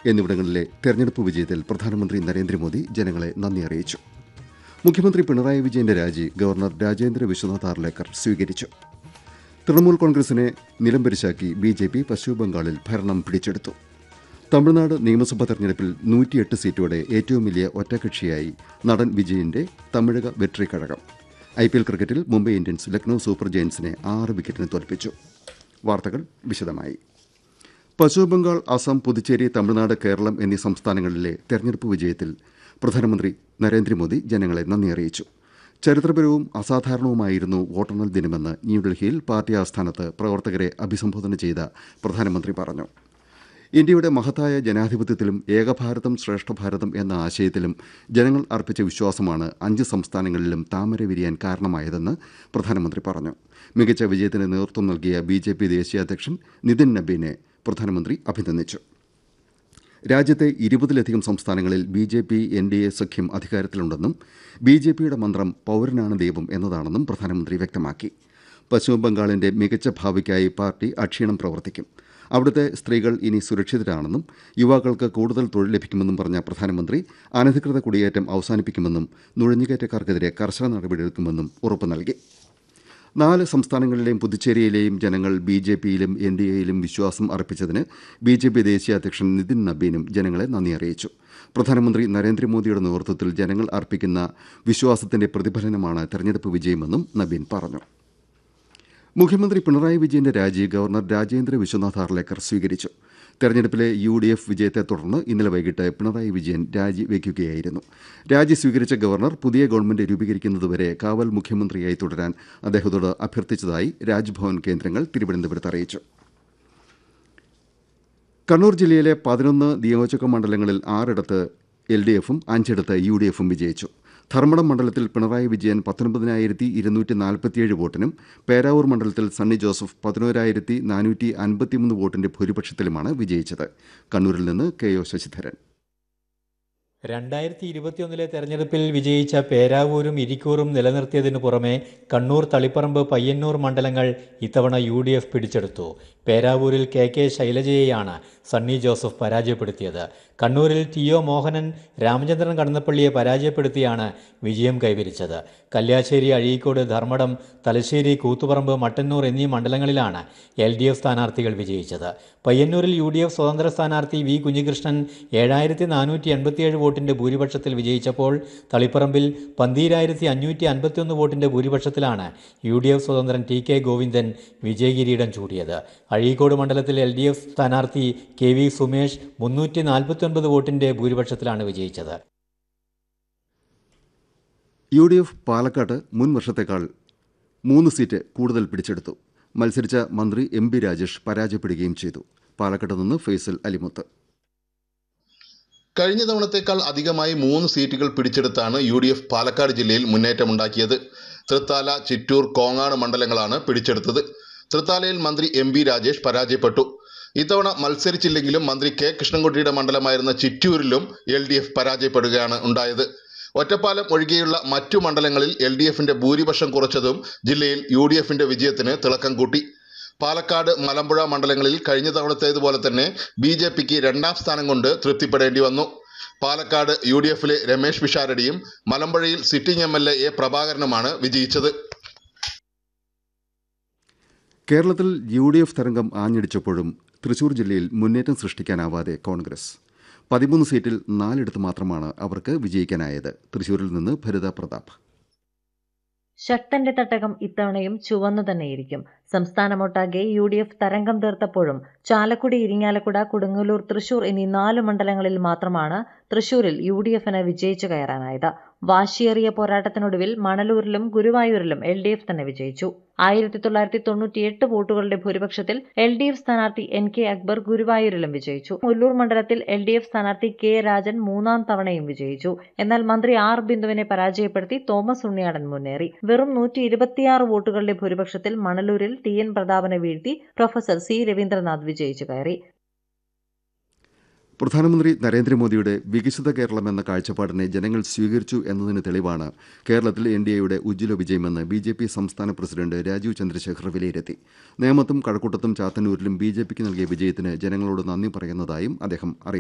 എന്നിവിടങ്ങളിലെ തെരഞ്ഞെടുപ്പ് വിജയത്തിൽ പ്രധാനമന്ത്രി നരേന്ദ്രമോദി ജനങ്ങളെ നന്ദി അറിയിച്ചു മുഖ്യമന്ത്രി പിണറായി വിജയന്റെ രാജി ഗവർണർ രാജേന്ദ്ര വിശ്വനാഥ് ആർലേക്കർ സ്വീകരിച്ചു തൃണമൂൽ കോൺഗ്രസിനെ നിലംപരിശാക്കി ബി ജെ പി പശ്ചിമബംഗാളിൽ ഭരണം പിടിച്ചെടുത്തു തമിഴ്നാട് നിയമസഭാ തെരഞ്ഞെടുപ്പിൽ നൂറ്റിയെട്ട് സീറ്റോടെ ഏറ്റവും വലിയ ഒറ്റകക്ഷിയായി നടൻ വിജയന്റെ Tamilaga Vettri Kazhagam I P L ക്രിക്കറ്റിൽ മുംബൈ ഇന്ത്യൻസ് ലക്നൌ സൂപ്പർ ജയൻസിനെ ആറ് വിക്കറ്റിന് തോൽപ്പിച്ചു വാർത്തകൾ വിശദമായി പശ്ചിമബംഗാൾ അസം പുതുച്ചേരി തമിഴ്നാട് കേരളം എന്നീ സംസ്ഥാനങ്ങളിലെ തെരഞ്ഞെടുപ്പ് വിജയത്തിൽ പ്രധാനമന്ത്രി നരേന്ദ്രമോദി ജനങ്ങളെ നന്ദി അറിയിച്ചു ചരിത്രപരവും അസാധാരണവുമായിരുന്നു വോട്ടെണ്ണൽ ദിനമെന്ന് ന്യൂഡൽഹിയിൽ പാർട്ടി ആസ്ഥാനത്ത് പ്രവർത്തകരെ അഭിസംബോധന ചെയ്ത പ്രധാനമന്ത്രി പറഞ്ഞു ഇന്ത്യയുടെ മഹത്തായ ജനാധിപത്യത്തിലും ഏകഭാരതം ശ്രേഷ്ഠഭാരതം എന്ന ആശയത്തിലും ജനങ്ങൾ അർപ്പിച്ച വിശ്വാസമാണ് അഞ്ച് സംസ്ഥാനങ്ങളിലും താമര വിരിയാൻ കാരണമായതെന്ന് പ്രധാനമന്ത്രി പറഞ്ഞു മികച്ച വിജയത്തിന് നേതൃത്വം നൽകിയ ബി ജെ പി ദേശീയ അധ്യക്ഷൻ നിതിൻ നബീനെ പ്രധാനമന്ത്രി അഭിനന്ദിച്ചു രാജ്യത്തെ ഇരുപതിലധികം സംസ്ഥാനങ്ങളിൽ B J P N D A സഖ്യം അധികാരത്തിലുണ്ടെന്നും ബി ജെ പിയുടെ മന്ത്രം പൌരനാണ് ദൈവം എന്നതാണെന്നും പ്രധാനമന്ത്രി വ്യക്തമാക്കി പശ്ചിമബംഗാളിന്റെ മികച്ച ഭാവിക്കായി പാർട്ടി അക്ഷീണം പ്രവർത്തിക്കും അവിടുത്തെ സ്ത്രീകൾ ഇനി സുരക്ഷിതരാണെന്നും യുവാക്കൾക്ക് കൂടുതൽ തൊഴിൽ ലഭിക്കുമെന്നും പറഞ്ഞ പ്രധാനമന്ത്രി അനധികൃത കുടിയേറ്റം അവസാനിപ്പിക്കുമെന്നും നുഴഞ്ഞുകയറ്റക്കാർക്കെതിരെ കർശന നടപടിയെടുക്കുമെന്നും ഉറപ്പു നൽകി നാല് സംസ്ഥാനങ്ങളിലെയും പുതുച്ചേരിയിലെയും ജനങ്ങൾ ബി ജെ പിയിലും എൻ ഡി എയിലും വിശ്വാസം അർപ്പിച്ചതിന് ബി ജെ പി ദേശീയ അധ്യക്ഷൻ നിതിൻ നബീനും ജനങ്ങളെ നന്ദി അറിയിച്ചു പ്രധാനമന്ത്രി നരേന്ദ്രമോദിയുടെ നേതൃത്വത്തിൽ ജനങ്ങൾ അർപ്പിക്കുന്ന വിശ്വാസത്തിന്റെ പ്രതിഫലനമാണ് തെരഞ്ഞെടുപ്പ് വിജയമെന്നും നബീൻ പറഞ്ഞു മുഖ്യമന്ത്രി പിണറായി വിജയന്റെ രാജി ഗവർണർ രാജേന്ദ്ര വിശ്വനാഥ് ആർലേക്കർ സ്വീകരിച്ചു തെരഞ്ഞെടുപ്പിലെ യു ഡി എഫ് വിജയത്തെ തുടർന്ന് ഇന്നലെ വൈകിട്ട് പിണറായി വിജയൻ രാജി വയ്ക്കുകയായിരുന്നു രാജി സ്വീകരിച്ച ഗവർണർ പുതിയ ഗവൺമെന്റ് രൂപീകരിക്കുന്നതുവരെ കാവൽ മുഖ്യമന്ത്രിയായി തുടരാൻ അദ്ദേഹത്തോട് അഭ്യർത്ഥിച്ചതായി രാജ്ഭവൻ കേന്ദ്രങ്ങൾ തിരുവനന്തപുരത്ത് അറിയിച്ചു കണ്ണൂർ ജില്ലയിലെ പതിനൊന്ന് നിയോജക മണ്ഡലങ്ങളിൽ ആറിടത്ത് എൽ ഡി എഫും അഞ്ചിടത്ത് യു ഡി എഫും വിജയിച്ചു ധർമ്മടം മണ്ഡലത്തിൽ പിണറായി വിജയൻ പത്തൊൻപതിനായിരത്തി ഇരുന്നൂറ്റി നാൽപ്പത്തിയേഴ് വോട്ടിനും പേരാവൂർ മണ്ഡലത്തിൽ സണ്ണി ജോസഫ് പതിനോരായിരത്തി നാനൂറ്റി അൻപത്തിമൂന്ന് വോട്ടിന്റെ ഭൂരിപക്ഷത്തിലുമാണ് വിജയിച്ചത് കണ്ണൂരിൽ നിന്ന് കെ ഒ ശശിധരൻ രണ്ടായിരത്തി ഇരുപത്തിയൊന്നിലെ തെരഞ്ഞെടുപ്പിൽ വിജയിച്ച പേരാവൂരും ഇരിക്കൂറും നിലനിർത്തിയതിനു പുറമെ കണ്ണൂർ തളിപ്പറമ്പ് പയ്യന്നൂർ മണ്ഡലങ്ങൾ ഇത്തവണ യു ഡി എഫ് പിടിച്ചെടുത്തു പേരാവൂരിൽ കെ കെ ശൈലജയെയാണ് സണ്ണി ജോസഫ് പരാജയപ്പെടുത്തിയത് കണ്ണൂരിൽ ടി ഒ മോഹനൻ രാമചന്ദ്രൻ കടന്നപ്പള്ളിയെ പരാജയപ്പെടുത്തിയാണ് വിജയം കൈവരിച്ചത് കല്യാശ്ശേരി അഴീക്കോട് ധർമ്മടം തലശ്ശേരി കൂത്തുപറമ്പ് മട്ടന്നൂർ എന്നീ മണ്ഡലങ്ങളിലാണ് എൽ ഡി എഫ് സ്ഥാനാർത്ഥികൾ വിജയിച്ചത് പയ്യന്നൂരിൽ യു ഡി എഫ് സ്വതന്ത്ര സ്ഥാനാർത്ഥി വി കുഞ്ഞികൃഷ്ണൻ ഏഴായിരത്തി നാനൂറ്റി എൺപത്തിയേഴ് വോട്ടിന്റെ ഭൂരിപക്ഷത്തിൽ വിജയിച്ചപ്പോൾ തളിപ്പറമ്പിൽ പന്തീരായിരത്തി അഞ്ഞൂറ്റി അൻപത്തിയൊന്ന് വോട്ടിന്റെ ഭൂരിപക്ഷത്തിലാണ് യു ഡി എഫ് സ്വതന്ത്രൻ ടി കെ ഗോവിന്ദൻ വിജയകിരീടം ചൂടിയത് അഴീക്കോട് മണ്ഡലത്തിൽ എൽ ഡി എഫ് സ്ഥാനാർത്ഥി കെ വി സുമേഷ് മുന്നൂറ്റി നാൽപ്പത്തിയൊൻപത് വോട്ടിന്റെ ഭൂരിപക്ഷത്തിലാണ് വിജയിച്ചത് യു ഡി എഫ് പാലക്കാട്ട് മുൻ വർഷത്തേക്കാൾ മൂന്ന് സീറ്റ് കൂടുതൽ പിടിച്ചെടുത്തു മത്സരിച്ച മന്ത്രി എം ബി രാജേഷ് പരാജയപ്പെടുകയും ചെയ്തു പാലക്കാട്ട് നിന്ന് ഫൈസൽ അലിമുത്ത് കഴിഞ്ഞ തവണത്തേക്കാൾ അധികമായി മൂന്ന് സീറ്റുകൾ പിടിച്ചെടുത്താണ് യു ഡി എഫ് പാലക്കാട് ജില്ലയിൽ മുന്നേറ്റമുണ്ടാക്കിയത് തൃത്താല ചിറ്റൂർ കോങ്ങാട് മണ്ഡലങ്ങളാണ് പിടിച്ചെടുത്തത് തൃത്താലയിൽ മന്ത്രി എം ബി രാജേഷ് പരാജയപ്പെട്ടു ഇത്തവണ മത്സരിച്ചില്ലെങ്കിലും മന്ത്രി കെ കൃഷ്ണൻകുട്ടിയുടെ മണ്ഡലമായിരുന്ന ചിറ്റൂരിലും എൽ ഡി എഫ് പരാജയപ്പെടുകയാണ് ഉണ്ടായത് ഒറ്റപ്പാലം ഒഴികെയുള്ള മറ്റു മണ്ഡലങ്ങളിൽ എൽ ഡി എഫിന്റെ ഭൂരിപക്ഷം കുറച്ചതും ജില്ലയിൽ യു ഡി എഫിന്റെ വിജയത്തിന് തിളക്കം കൂട്ടി പാലക്കാട് മലമ്പുഴ മണ്ഡലങ്ങളിൽ കഴിഞ്ഞ തവണത്തേതുപോലെ തന്നെ ബി ജെ പിക്ക് രണ്ടാം സ്ഥാനം കൊണ്ട് തൃപ്തിപ്പെടേണ്ടി വന്നു പാലക്കാട് യു ഡി എഫിലെ രമേശ് പിഷാരടിയും മലമ്പുഴയിൽ sitting M L A A പ്രഭാകരനുമാണ് വിജയിച്ചത് കേരളത്തിൽ യു ഡി എഫ് തരംഗം ആഞ്ഞടിച്ചപ്പോഴും തൃശൂർ ജില്ലയിൽ മുന്നേറ്റം സൃഷ്ടിക്കാനാവാതെ കോൺഗ്രസ് പതിമൂന്ന് സീറ്റിൽ നാലിടത്ത് മാത്രമാണ് അവർക്ക് വിജയിക്കാനായത് തൃശൂരിൽ നിന്ന് ഭരിത പ്രതാപ് ശക്തന്റെ തട്ടകം ഇത്തവണയും ചുവന്നു തന്നെയിരിക്കും സംസ്ഥാനമൊട്ടാകെ യു ഡി എഫ് തരംഗം തീർത്തപ്പോഴും ചാലക്കുടി ഇരിങ്ങാലക്കുട കൊടുങ്ങല്ലൂർ തൃശൂർ എന്നീ നാല് മണ്ഡലങ്ങളിൽ മാത്രമാണ് തൃശൂരിൽ യു ഡി എഫിന് വിജയിച്ചു കയറാനായത് വാശിയേറിയ പോരാട്ടത്തിനൊടുവിൽ മണലൂരിലും ഗുരുവായൂരിലും എൽ ഡി എഫ് തന്നെ വിജയിച്ചു ആയിരത്തി തൊള്ളായിരത്തി തൊണ്ണൂറ്റിയെട്ട് വോട്ടുകളുടെ ഭൂരിപക്ഷത്തിൽ എൽ ഡി എഫ് സ്ഥാനാർത്ഥി എൻ കെ അക്ബർ ഗുരുവായൂരിലും വിജയിച്ചു മുല്ലൂർ മണ്ഡലത്തിൽ എൽ ഡി എഫ് സ്ഥാനാർത്ഥി കെ രാജൻ മൂന്നാം തവണയും വിജയിച്ചു എന്നാൽ മന്ത്രി ആർ ബിന്ദുവിനെ പരാജയപ്പെടുത്തി തോമസ് ഉണ്ണിയാടൻ മുന്നേറി വെറും നൂറ്റി ഇരുപത്തിയാറ് വോട്ടുകളുടെ ഭൂരിപക്ഷത്തിൽ മണലൂരിൽ ടി എൻ പ്രതാപനെ വീഴ്ത്തി പ്രൊഫസർ സി രവീന്ദ്രനാഥ് വിജയിച്ചു കയറി പ്രധാനമന്ത്രി നരേന്ദ്രമോദിയുടെ വികസിത കേരളം എന്ന കാഴ്ചപ്പാടിനെ ജനങ്ങൾ സ്വീകരിച്ചു എന്നതിന് തെളിവാണ് കേരളത്തിൽ എൻ ഡി എയുടെ ഉജ്ജ്വല വിജയമെന്ന് ബി ജെ പി സംസ്ഥാന പ്രസിഡന്റ് രാജീവ് ചന്ദ്രശേഖർ വിലയിരുത്തി നേമത്തും കഴക്കൂട്ടത്തും ചാത്തന്നൂരിലും ബി ജെ പിക്ക് നൽകിയ വിജയത്തിന് ജനങ്ങളോട് നന്ദി പറയുന്നതായും അദ്ദേഹം അറിയിച്ചു